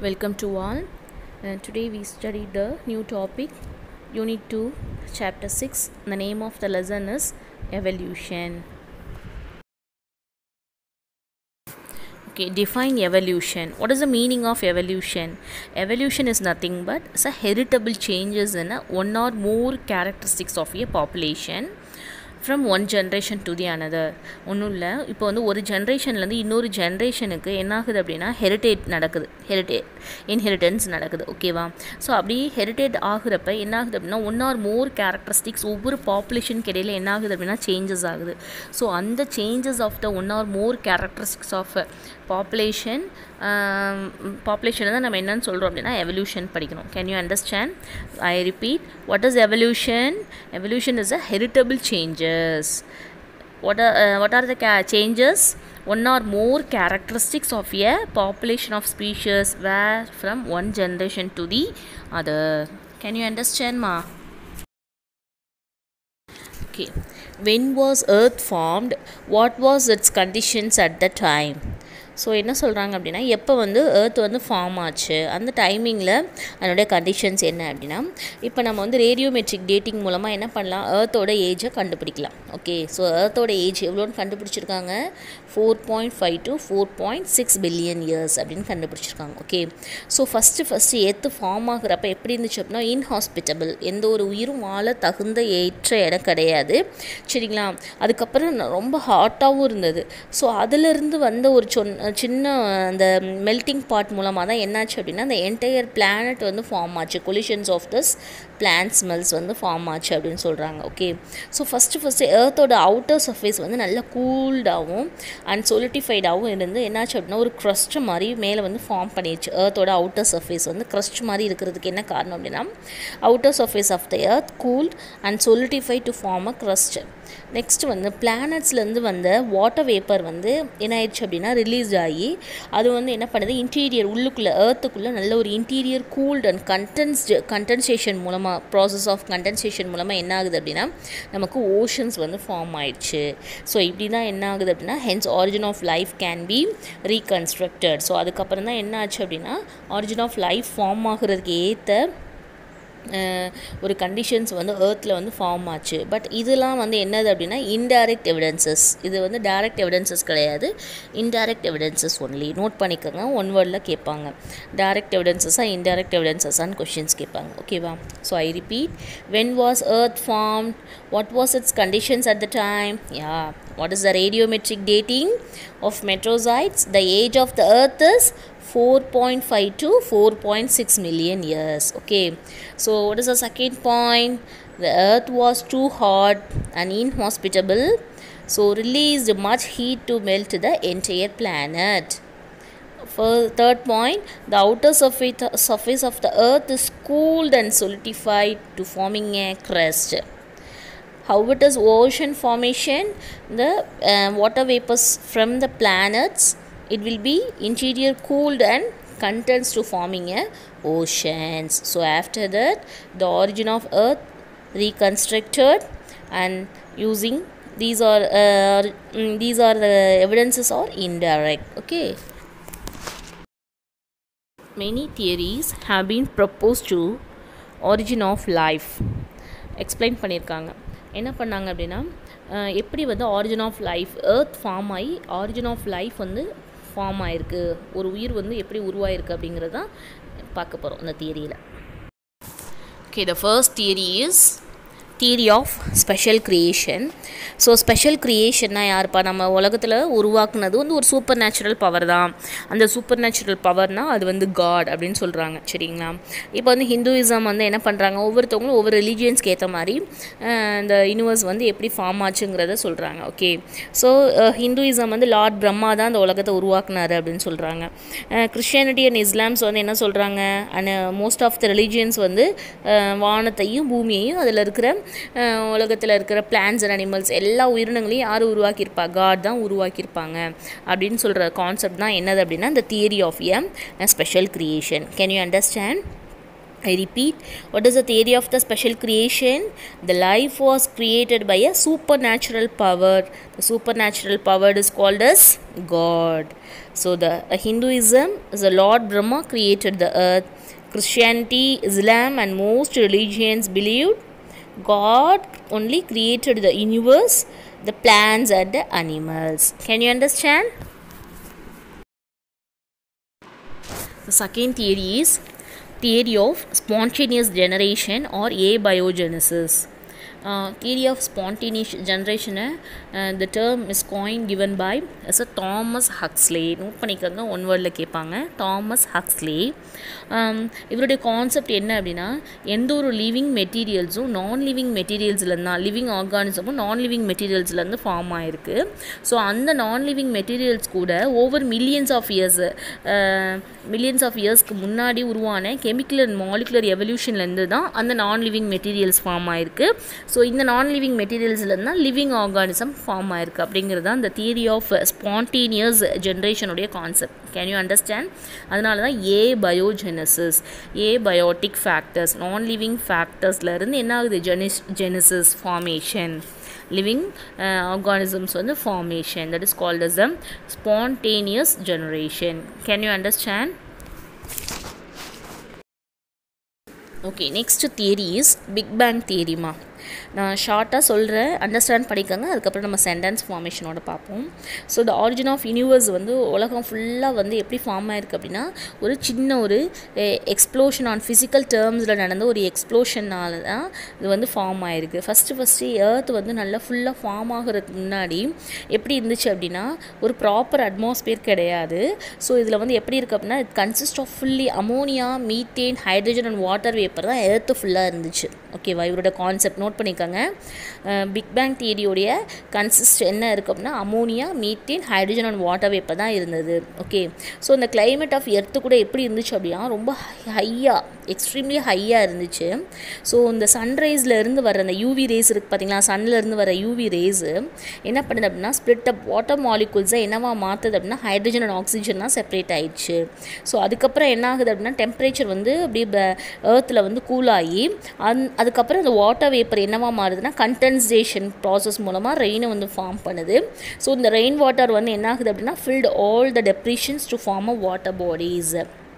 Welcome to all. Uh, today we studied the new topic, Unit 2, Chapter 6. The name of the lesson is Evolution. Okay, define evolution. What is the meaning of evolution? Evolution is nothing but it's a heritable changes in a one or more characteristics of a population from one generation to the another ஒன்றும் இல்லை இப்போ வந்து ஒரு ஜென்ரேஷன்லேருந்து இன்னொரு ஜென்ரேஷனுக்கு என்ன ஆகுது அப்படின்னா ஹெரிட்டேட் நடக்குது ஹெரிட்டேட் இன்ஹெரிட்டன்ஸ் நடக்குது ஓகேவா ஸோ அப்படி ஹெரிட்டேட் ஆகுறப்ப என்ன ஆகுது அப்படின்னா ஒன் ஆர் மோர் கேரக்டரிஸ்டிக்ஸ் ஒவ்வொரு பாப்புலேஷனுக்கு இடையில் என்ன ஆகுது அப்படின்னா சேஞ்சஸ் ஆகுது ஸோ அந்த changes of the one or more characteristics of population பாப்புலேஷனை தான் நம்ம என்னன்னு சொல்கிறோம் அப்படின்னா எவல்யூஷன் படிக்கணும் can you understand I repeat what is evolution evolution is a heritable changes what are, uh, what are the ca- changes one or more characteristics of a population of species were from one generation to the other can you understand ma okay when was earth formed what was its conditions at the time so என்ன சொல்கிறாங்க அப்படின்னா எப்போ வந்து earth வந்து form ஆச்சு அந்த டைமிங்கில் அதனுடைய கண்டிஷன்ஸ் என்ன அப்படின்னா இப்போ நம்ம வந்து ரேடியோமெட்ரிக் டேட்டிங் மூலமாக என்ன பண்ணலாம் ஏர்த்தோட ஏஜை கண்டுபிடிக்கலாம் ஓகே ஸோ ஏர்த்தோட ஏஜ் எவ்வளோன்னு கண்டுபிடிச்சிருக்காங்க four point five to four point six billion years அப்படின்னு கண்டுபிடிச்சிருக்காங்க okay so first first earth form ஆகுறப்ப எப்படி இருந்துச்சு அப்படின்னா இன்ஹாஸ்பிட்டபிள் எந்த ஒரு உயிரும் வாழ தகுந்த ஏற்ற இடம் கிடையாது சரிங்களா அதுக்கப்புறம் ரொம்ப ஹாட்டாகவும் இருந்தது ஸோ அதிலிருந்து வந்த ஒரு சொன் சின்ன அந்த மெல்ட்டிங் பார்ட் மூலமாக தான் என்னாச்சு அப்படின்னா அந்த என்டையர் பிளானட் வந்து ஃபார்ம் ஆச்சு collisions of this planetesimals வந்து ஃபார்ம் ஆச்சு அப்படின்னு சொல்கிறாங்க ஓகே ஸோ ஃபஸ்ட்டு ஃபஸ்ட்டு ஏர்த்தோட அவுட்டர் சர்ஃபேஸ் வந்து நல்லா கூல்டாகவும் அண்ட் சொலிட்டிஃபைடாகவும் இருந்து என்னாச்சு அப்படின்னா ஒரு க்ரஸ்ட் மாதிரி மேலே வந்து ஃபார்ம் பண்ணிடுச்சு ஏர்த்தோட அவுட்டர் சர்ஃபேஸ் வந்து க்ரஸ்ட் மாதிரி இருக்கிறதுக்கு என்ன காரணம் அப்படின்னா outer surface of the earth cooled and solidify to form a crust next வந்து பிளானட்ஸ்லேருந்து வந்த வாட்டர் வேப்பர் வந்து என்ன ஆயிடுச்சு அப்படின்னா ரிலீஸ் ஆகி அது வந்து என்ன பண்ணுது இன்டீரியர் உள்ளுக்குள்ளே ஏர்த்துக்குள்ளே நல்ல ஒரு interior cooled and condense condensation மூலமாக ப்ராசஸ் ஆஃப் கண்டென்சேஷன் மூலமாக என்ன ஆகுது அப்படின்னா நமக்கு ஓஷன்ஸ் வந்து ஃபார்ம் ஆயிடுச்சு ஸோ இப்படி தான் என்ன ஆகுது அப்படின்னா hence origin of life can be reconstructed so அதுக்கப்புறம் தான் என்ன ஆச்சு அப்படின்னா ஆரிஜின் ஆஃப் லைஃப் ஃபார்ம் ஆகுறதுக்கு ஏற்ற ஒரு கண்டிஷன்ஸ் வந்து ஏர்த்தில் வந்து ஃபார்ம் ஆச்சு பட் இதெல்லாம் வந்து என்னது அப்படின்னா இன்டைரக்ட் எவிடன்சஸ் இது வந்து டைரக்ட் எவிடன்சஸ் கிடையாது இன்டைரக்ட் எவிடன்சஸ் ஒன்லி நோட் பண்ணிக்கோங்க ஒன் வேர்டில் கேட்பாங்க டைரக்ட் எவிடன்சஸாக இன்டைரக்ட் எவிடன்சஸான்னு கொஷின்ஸ் கேட்பாங்க ஓகேவா so I repeat when was earth form what was its conditions at the time yeah what is the radiometric dating of meteorites the age of the earth is 4.5 to 4.6 million years okay so what is the second point the earth was too hot and inhospitable so released much heat to melt the entire planet for third point the outer surface, surface of the earth is cooled and solidified to forming a crust how it is ocean formation the uh, water vapors from the planets it will be interior cooled and contents to forming a oceans so after that the origin of earth reconstructed and using these are uh, these are the evidences are indirect okay many theories have been proposed to origin of life explain பண்ணியிருக்காங்க என்ன பண்ணாங்க அப்படின்னா எப்படி வந்து origin of life earth form ஆகி origin of life வந்து form ஆகிருக்கு ஒரு உயிர் வந்து எப்படி உருவாயிருக்கு அப்படிங்கிறது தான் பார்க்க போகிறோம் இந்த தியரியில் okay the first theory is theory of special creation so special க்ரியேஷன்னா யாருப்பா நம்ம உலகத்தில் உருவாக்குனது வந்து ஒரு சூப்பர் நேச்சுரல் பவர் தான் அந்த சூப்பர் நேச்சுரல் பவர்னால் அது வந்து காட் அப்படின்னு சொல்கிறாங்க சரிங்களா இப்போ வந்து ஹிந்துயிசம் வந்து என்ன பண்ணுறாங்க ஒவ்வொருத்தவங்களும் ஒவ்வொரு ரிலீஜியன்ஸ்க்கு ஏற்ற மாதிரி இந்த யூனிவர்ஸ் வந்து எப்படி ஃபார்ம் ஆச்சுங்கிறத சொல்கிறாங்க ஓகே ஸோ ஹிந்துயிசம் வந்து லார்ட் பிரம்மா தான் அந்த உலகத்தை உருவாக்குனாரு அப்படின்னு சொல்கிறாங்க கிறிஸ்டியானிட்டி அண்ட் இஸ்லாம்ஸ் வந்து என்ன சொல்கிறாங்க and most of the religions வந்து வானத்தையும் பூமியையும் அதில் இருக்கிற உலகத்தில் இருக்கிற பிளான்ஸ் அண்ட் அனிமல்ஸ் எல்லா உயிரினங்களையும் யார் உருவாக்கியிருப்பா காட் தான் உருவாக்கியிருப்பாங்க அப்படின்னு சொல்கிற கான்செப்ட் தான் என்னது அப்படின்னா இந்த theory of a special creation can you understand I repeat, what is the theory of the special creation? The life was created by a supernatural power. The supernatural power is called as God. So, the uh, Hinduism is the Lord Brahma created the earth. Christianity, Islam, and most religions believed God only created the universe, the plants, and the animals. Can you understand? The second theory is theory of spontaneous generation or abiogenesis. Uh, theory of spontaneous generation uh, the term is coined given by as a Thomas Huxley note பண்ணிக்கோங்க one வேர்டில் கேட்பாங்க Thomas ஹக்ஸ்லே இவருடைய concept என்ன அப்படின்னா எந்த ஒரு living மெட்டீரியல்ஸும் நான் living மெட்டீரியல்ஸ்லேருந்து தான் லிவிங் ஆர்கானிசமும் நான் லிவிங் மெட்டீரியல்ஸ்லேருந்து ஃபார்ம் ஆகிருக்கு ஸோ அந்த நான் லிவிங் மெட்டீரியல்ஸ் கூட over millions of years millions of இயர்ஸ்க்கு முன்னாடி உருவான கெமிக்கல் அண்ட் மாலிகுலர் எவல்யூஷன்லேருந்து தான் அந்த நான் லிவிங் மெட்டீரியல்ஸ் ஃபார்ம் ஆயிருக்கு ஸோ இந்த நான் லிவிங் மெட்டீரியல்ஸ்லேருந்து தான் லிவிங் ஆர்கானிசம் ஃபார்ம் ஆயிருக்கு அப்படிங்கிறது தான் இந்த தியரி ஆஃப் ஸ்பான்டேனியஸ் ஜென்ரேஷனுடைய கான்செப்ட் கேன் யூ அண்டர்ஸ்டாண்ட் அதனால தான் abiogenesis abiotic factors non living ஃபேக்டர்ஸ்லேருந்து என்ன ஆகுது genesis genesis formation living organisms வந்து formation that is called as a spontaneous generation can you understand okay next theory is big bang தியரிமா நான் ஷார்ட்டாக சொல்கிறேன் அண்டர்ஸ்டாண்ட் பண்ணிக்கோங்க அதுக்கப்புறம் நம்ம சென்டென்ஸ் ஃபார்மேஷனோட பார்ப்போம் so the origin of universe வந்து உலகம் ஃபுல்லாக வந்து எப்படி ஃபார்ம் ஆயிருக்கு அப்படின்னா ஒரு சின்ன ஒரு எக்ஸ்ப்ளோஷன் ஆன் ஃபிசிக்கல் டேர்ம்ஸில் நடந்த ஒரு எக்ஸ்ப்ளோஷனால் தான் இது வந்து ஃபார்ம் ஆயிருக்கு ஃபஸ்ட்டு ஃபஸ்ட்டு ஏர்த் வந்து நல்லா ஃபுல்லாக ஃபார்ம் ஆகிறதுக்கு முன்னாடி எப்படி இருந்துச்சு அப்படின்னா ஒரு ப்ராப்பர் அட்மாஸ்பியர் கிடையாது ஸோ இதில் வந்து எப்படி இருக்குது அப்படின்னா it consist of fully ammonia methane hydrogen and water vapour தான் ஏர்த்து ஃபுல்லாக இருந்துச்சு ஓகேவா இவரோட கான்செப்ட் நோட் பண்ணிக்கோங்க பிக் பேங் தியரியோடைய கன்சிஸ்ட் என்ன இருக்குது அப்படின்னா ammonia methane hydrogen and water vapour தான் இருந்தது ஓகே ஸோ இந்த கிளைமேட் ஆஃப் எர்த்து கூட எப்படி இருந்துச்சு அப்படின்னா ரொம்ப ஹையாக எக்ஸ்ட்ரீம்லி ஹையாக இருந்துச்சு ஸோ இந்த சன்ரைஸில் இருந்து வர அந்த யூவி ரேஸ் இருக்குது பார்த்தீங்களா சன்லேருந்து வர யூவி ரேஸு என்ன பண்ணுது அப்படின்னா ஸ்ப்ளிட் அப் வாட்டர் மாலிகுல்ஸை என்னவா மாற்றுது அப்படின்னா ஹைட்ரஜன் அண்ட் ஆக்சிஜன் தான் செப்பரேட் ஆயிடுச்சு ஸோ அதுக்கப்புறம் என்ன ஆகுது அப்படின்னா டெம்பரேச்சர் வந்து அப்படியே ஏர்த்தில் வந்து கூலாகி அந் அதுக்கப்புறம் இந்த வாட்டர் வேப்பர் என்னவா மாறுதுன்னா கண்டென்சேஷன் ப்ராசஸ் மூலமாக ரெயினை வந்து ஃபார்ம் பண்ணுது ஸோ இந்த ரெயின் வாட்டர் வந்து என்ன ஆகுது அப்படின்னா filled all the depressions to form a water bodies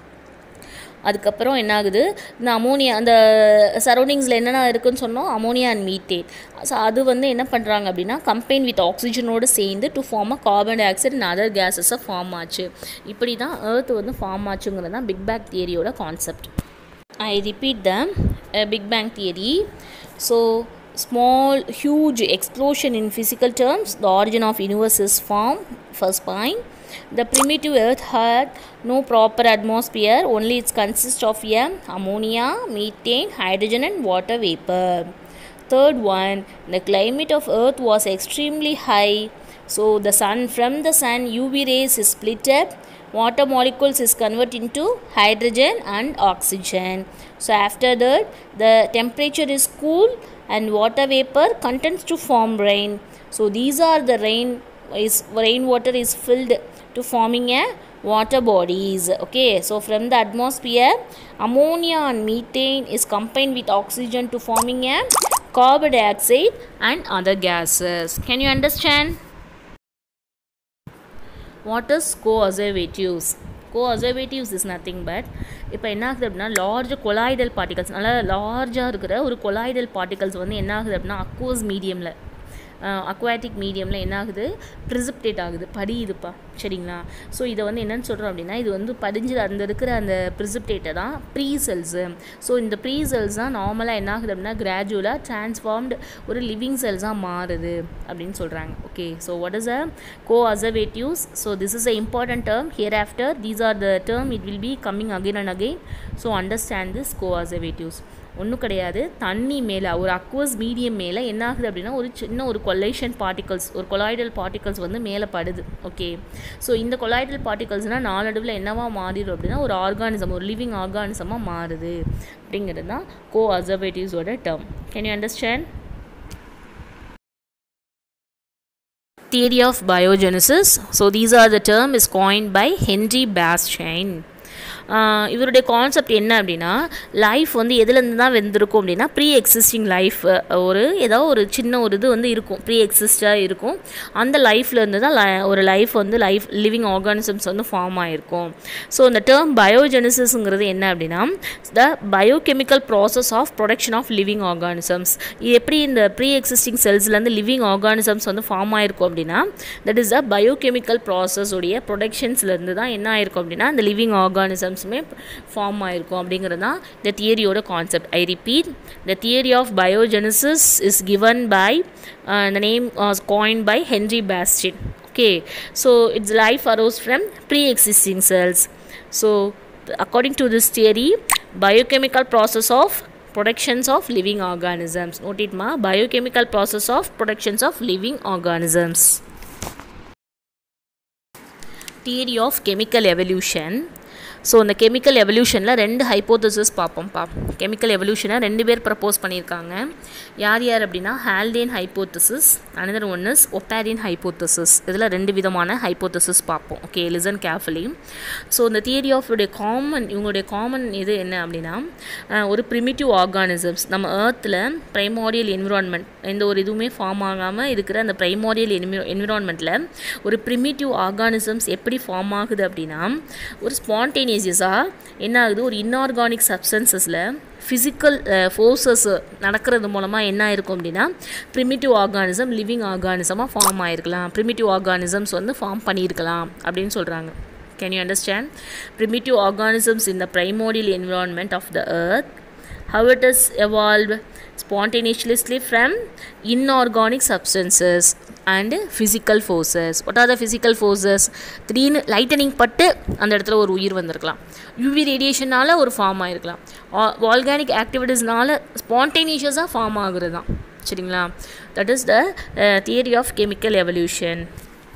அதுக்கப்புறம் என்ன ஆகுது இந்த அமோனியா அந்த சரௌண்டிங்ஸில் என்னென்ன இருக்குன்னு சொன்னோம் அமோனியா அண்ட் மீத்தேன் ஸோ அது வந்து என்ன பண்ணுறாங்க அப்படின்னா கம்பைன் வித் ஆக்சிஜனோடு சேர்ந்து to form a carbon dioxide and other கேஸஸை ஃபார்ம் ஆச்சு இப்படி தான் ஏர்த் வந்து ஃபார்ம் ஆச்சுங்கிறது தான் பிக் பேங் தியரியோட concept I repeat the big bang theory so small huge explosion in physical terms the origin of universe is formed first point the primitive earth had no proper atmosphere only it consists of a ammonia methane hydrogen and water vapor third one the climate of earth was extremely high so the sun from the sun uv rays is split up water molecules is converted into hydrogen and oxygen so after that the temperature is cool and water vapor contents to form rain so these are the rain is rainwater is filled to forming a water bodies okay so from the atmosphere ammonia and methane is combined with oxygen to forming a carbon dioxide and other gases can you understand what is co-observatives co-observatives is nothing but இப்போ என்ன ஆகுது அப்படின்னா large colloidal particles நல்லா லார்ஜாக இருக்கிற ஒரு colloidal particles வந்து என்ன ஆகுது அப்படின்னா அக்வஸ் மீடியமில் அக்வாட்டிக் மீடியமில் என்ன ஆகுது ப்ரிசிப்டேட் ஆகுது படியுதுப்பா சரிங்களா ஸோ இதை வந்து என்னென்னு சொல்கிறோம் அப்படின்னா இது வந்து படிஞ்சு அந்த இருக்கிற அந்த ப்ரிசிப்டேட்டை தான் ப்ரீ செல்ஸு ஸோ இந்த ப்ரீ செல்ஸ் தான் நார்மலாக என்ன ஆகுது அப்படின்னா கிராஜுவலாக டிரான்ஸ்ஃபார்ம்டு ஒரு லிவிங் செல்ஸாக மாறுது அப்படின்னு சொல்கிறாங்க okay so what is a coacervates so this is a important term here after these are the term it will be coming again and again so understand this coacervates ஒன்றும் கிடையாது தண்ணி மேலே ஒரு aqueous medium மேலே என்ன ஆகுது அப்படின்னா ஒரு சின்ன ஒரு கொலைஷன் பார்ட்டிகல்ஸ் ஒரு கொலாய்டல் பார்ட்டிகல்ஸ் வந்து மேலே படுது ஓகே ஸோ இந்த கொலாய்டல் பார்ட்டிகல்ஸ்னால் நாளடைவில் என்னவா மாறிடும் அப்படின்னா ஒரு ஆர்கானிசம் ஒரு லிவிங் ஆர்கானிசமாக மாறுது அப்படிங்கிறது தான் கோ அசர்வேட்டிவ்ஸோட term can you understand theory of biogenesis so these are the term is coined by henry bastian இவருடைய கான்செப்ட் என்ன அப்படின்னா லைஃப் வந்து எதுலேருந்து தான் வந்திருக்கும் அப்படின்னா ப்ரீ எக்ஸிஸ்டிங் லைஃப் ஒரு ஏதோ ஒரு சின்ன ஒரு இது வந்து இருக்கும் ப்ரீ எக்ஸிஸ்டாக இருக்கும் அந்த லைஃப்லேருந்து தான் li- ஒரு லைஃப் வந்து லைஃப் லிவிங் ஆர்கானிசம்ஸ் வந்து ஃபார்ம் ஆகிருக்கும் ஸோ இந்த டேர்ம் பயோஜெனிசிஸ்ங்கிறது என்ன அப்படின்னா the biochemical process of production of living organisms இது எப்படி இந்த ப்ரீ எக்ஸிஸ்டிங் செல்ஸ்லேருந்து லிவிங் ஆர்கானிசம்ஸ் வந்து ஃபார்ம் ஆயிருக்கும் அப்படின்னா that is the biochemical process உடைய ப்ரொடக்ஷன்ஸ்லேருந்து தான் என்ன ஆயிருக்கும் அப்படின்னா இந்த லிவிங் ஆர்கானிசம்ஸுமே ஃபார்ம் ஆயிருக்கும் அப்படிங்கிறது தான் இந்த தியரியோட concept I repeat the theory of biogenesis is given by uh, the name was coined by Henry Bastian. Okay, so its life arose from pre-existing cells. So, th- according to this theory, biochemical process of productions of living organisms. Note it ma, biochemical process of productions of living organisms. Theory of chemical evolution so இந்த chemical எவல்யூஷனில் ரெண்டு hypothesis பார்ப்போம்ப்பா chemical எவல்யூஷனை ரெண்டு பேர் propose பண்ணியிருக்காங்க யார் யார் அப்படின்னா Haldane hypothesis another one is Oparin hypothesis இதில் ரெண்டு விதமான ஹைப்போதசிஸ் பார்ப்போம் ஓகே லிசன் கேர்ஃபுல்லி ஸோ இந்த தியரி ஆஃப் உடைய காமன் இவங்களுடைய காமன் இது என்ன அப்படின்னா அஹ், ஒரு ப்ரிமிட்டிவ் ஆர்கானிசம்ஸ் நம்ம ஏர்த்தில் ப்ரைமாரியல் என்விரான்மெண்ட் எந்த ஒரு இதுவுமே ஃபார்ம் ஆகாமல் இருக்கிற அந்த ப்ரைமாரியல் என்வி என்விரான்மெண்ட்டில் ஒரு ப்ரிமிட்டிவ் ஆர்கானிசம்ஸ் எப்படி ஃபார்ம் ஆகுது அப்படின்னா ஒரு ஸ்பான்டேனியஸாக என்ன ஆகுது ஒரு இன்ஆர்கானிக் சப்ஸ்டன்சஸில் ஃபிசிக்கல் ஃபோர்ஸஸ் நடக்கிறது மூலமாக என்ன ஆயிருக்கும் அப்படின்னா ப்ரிமிட்டிவ் ஆர்கானிசம் லிவிங் ஆர்கானிசமாக ஃபார்ம் ஆயிருக்கலாம் ப்ரிமிட்டிவ் ஆர்கானிசம்ஸ் வந்து ஃபார்ம் பண்ணியிருக்கலாம் அப்படின்னு சொல்கிறாங்க can you understand primitive organisms in the primordial environment of the earth how it is evolved spontaneously from inorganic substances and physical forces what are the physical forces திடீர்னு lightning பட்டு அந்த இடத்துல ஒரு உயிர் வந்திருக்கலாம் யூவி ரேடியேஷனால் ஒரு ஃபார்ம் ஆகிருக்கலாம் வால்கானிக் ஆக்டிவிட்டீஸ்னால ஸ்பான்டேனியஸாக ஃபார்ம் ஆகுறது தான் சரிங்களா that is the theory of chemical evolution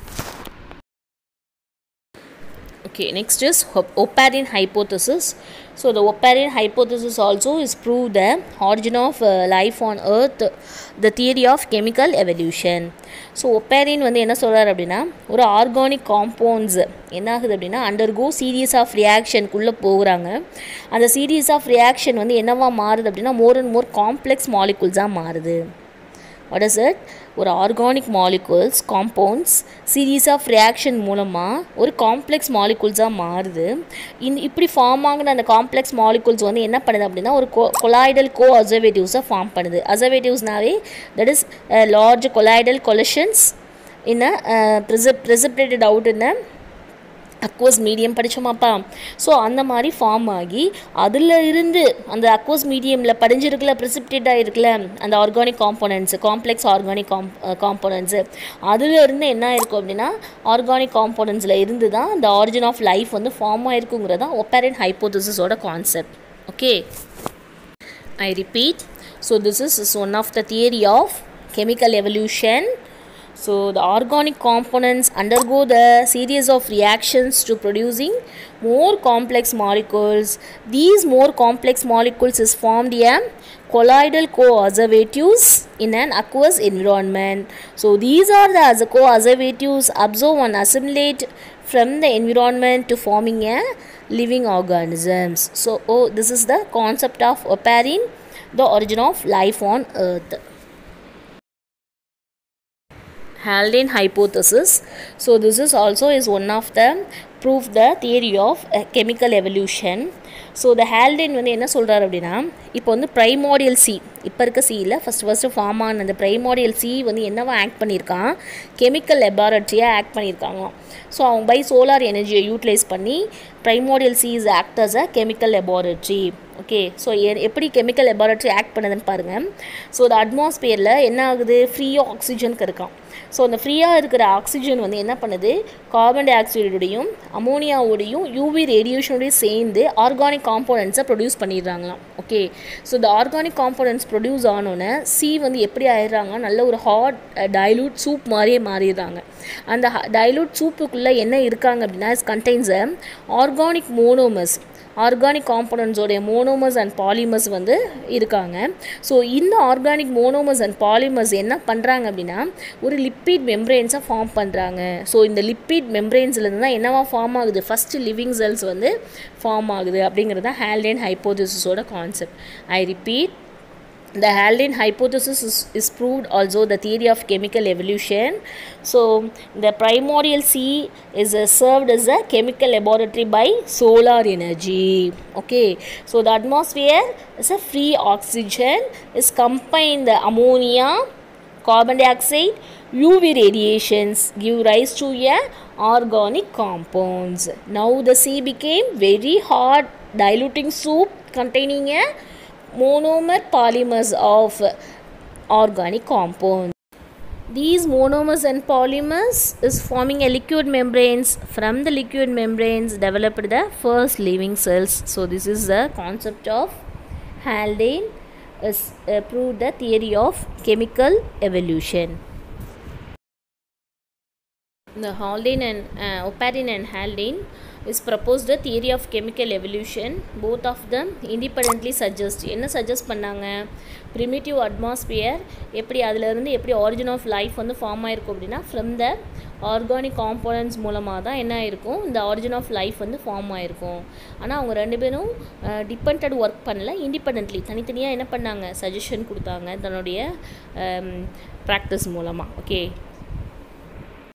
Okay, next is Hop- Oparin hypothesis. So the Oparin hypothesis also is prove the origin of uh, life on Earth, the theory of chemical evolution. So Oparin வந்து என்ன சொல்கிறார் அப்படின்னா ஒரு organic compounds என்ன ஆகுது அப்படின்னா undergo serious of ரியாக்ஷனுக்குள்ளே போகிறாங்க அந்த சீரியஸ் ஆஃப் ரியாக்ஷன் வந்து என்னவா மாறுது அப்படின்னா மோர் அண்ட் மோர் காம்ப்ளெக்ஸ் மாலிகுல்ஸாக மாறுது வாட் இஸ் இட் ஒரு organic molecules compounds series of reaction மூலமாக ஒரு காம்ப்ளெக்ஸ் மாலிகுல்ஸாக மாறுது இந்த இப்படி ஃபார்ம் ஆகின அந்த காம்ப்ளெக்ஸ் மாலிகுல்ஸ் வந்து என்ன பண்ணுது அப்படின்னா ஒரு கோ கொலாய்டல் கோ அசர்வேட்டிவ்ஸை ஃபார்ம் பண்ணுது அசர்வேட்டிவ்ஸ்னாவே that is large colloidal collisions in precip precipitated out in aqueous medium படித்தோமாப்பா ஸோ அந்த மாதிரி ஃபார்ம் ஆகி அதில் இருந்து அந்த அக்வஸ் மீடியமில் படிஞ்சிருக்குல ப்ரிசிப்டேட் ஆகிருக்குல அந்த organic components complex organic com components அதில் இருந்து என்ன ஆயிருக்கும் அப்படின்னா ஆர்கானிக் காம்போனன்ட்ஸில் இருந்து தான் அந்த ஆரிஜின் ஆஃப் லைஃப் வந்து ஃபார்ம் ஆயிருக்குங்கிறது தான் ஒப்பேரன் ஹைப்போதிசிஸோட concept okay I repeat, so this is, is one of the theory of chemical evolution. So the organic components undergo the series of reactions to producing more complex molecules. These more complex molecules is formed a colloidal co-aservatives in an aqueous environment. So these are the as- co-aservatives absorb and assimilate from the environment to forming a living organisms. So oh, this is the concept of oparin, the origin of life on earth. Haldane hypothesis. So this is also is one of the proof the theory of uh, chemical evolution. So இந்த Haldane வந்து என்ன சொல்கிறார் அப்படின்னா இப்போ வந்து ப்ரைமோடியல் C இப்போ இருக்க சியில் ஃபஸ்ட் ஃபஸ்ட்டு ஃபார்ம் ஆன அந்த ப்ரைமோடியல் சி வந்து என்னவா ஆக்ட் பண்ணியிருக்கான் கெமிக்கல் லெபார்ட்ரியாக ஆக்ட் பண்ணியிருக்காங்களாம் ஸோ அவங்க பை சோலார் எனர்ஜியை யூட்டிலைஸ் பண்ணி primordial sea is act as a chemical laboratory okay so எப்படி கெமிக்கல் லெபார்ட்ரி ஆக்ட் பண்ணுதுன்னு பாருங்கள் ஸோ அந்த அட்மாஸ்பியரில் என்ன ஆகுது ஃப்ரீயாக ஆக்சிஜனுக்கு இருக்கான் ஸோ அந்த ஃப்ரீயாக இருக்கிற ஆக்சிஜன் வந்து என்ன பண்ணுது கார்பன் டை ஆக்சைடோடையும் அமோனியாவோடையும் யூவி ரேடியேஷனோடையும் சேர்ந்து ஆர்கானிக் காம்போனன்ட்ஸை ப்ரொடியூஸ் பண்ணிடுறாங்களாம் ஓகே ஸோ இந்த ஆர்கானிக் காம்போனன்ட்ஸ் ப்ரொடியூஸ் ஆனோன்னே சி வந்து எப்படி ஆயிடுறாங்க நல்ல ஒரு ஹாட் டைலூட் சூப் மாதிரியே மாறிடுறாங்க அந்த டைலூட் சூப்புக்குள்ளே என்ன இருக்காங்க அப்படின்னா is contains organic monomers organic காம்பனன்ட்ஸோடைய மோனோமர்ஸ் அண்ட் பாலிமர்ஸ் வந்து இருக்காங்க ஸோ இந்த ஆர்கானிக் மோனோமர்ஸ் அண்ட் பாலிமர்ஸ் என்ன பண்ணுறாங்க அப்படின்னா ஒரு லிப்பிட் மெம்ப்ரெயின்ஸை ஃபார்ம் பண்ணுறாங்க ஸோ இந்த லிப்பிட் மெம்ப்ரெயின்ஸ்லேருந்து தான் என்னவா ஃபார்ம் ஆகுது ஃபஸ்ட்டு லிவிங் செல்ஸ் வந்து ஃபார்ம் ஆகுது அப்படிங்கிறது தான் ஹேல்டேன் ஹைப்போதிசிஸோட concept I repeat the Haldane hypothesis is, is proved also the theory of chemical evolution so the primordial sea is uh, served as a chemical laboratory by solar energy okay so the atmosphere is a free oxygen is combined the ammonia carbon dioxide uv radiations give rise to a organic compounds now the sea became very hard diluting soup containing a monomer polymers of organic compounds. These monomers and polymers is forming a liquid membranes. From the liquid membranes developed the first living cells. So this is the concept of Haldane is uh, proved the theory of chemical evolution. The Haldane and uh, Oparin and Haldane is proposed the theory of chemical evolution. Both of them independently suggest என்ன suggest பண்ணாங்க primitive atmosphere எப்படி அதிலிருந்து எப்படி origin of life வந்து form ஆயிருக்கும் அப்படின்னா from the organic components மூலமாக தான் என்ன ஆயிருக்கும் இந்த ஆரிஜின் ஆஃப் லைஃப் வந்து ஃபார்ம் ஆயிருக்கும் ஆனால் அவங்க ரெண்டு பேரும் டிபெண்டட் ஒர்க் பண்ணல இண்டிபெண்ட்லி தனித்தனியாக என்ன பண்ணாங்க சஜஷன் கொடுத்தாங்க தன்னுடைய ப்ராக்டிஸ் மூலமாக ஓகே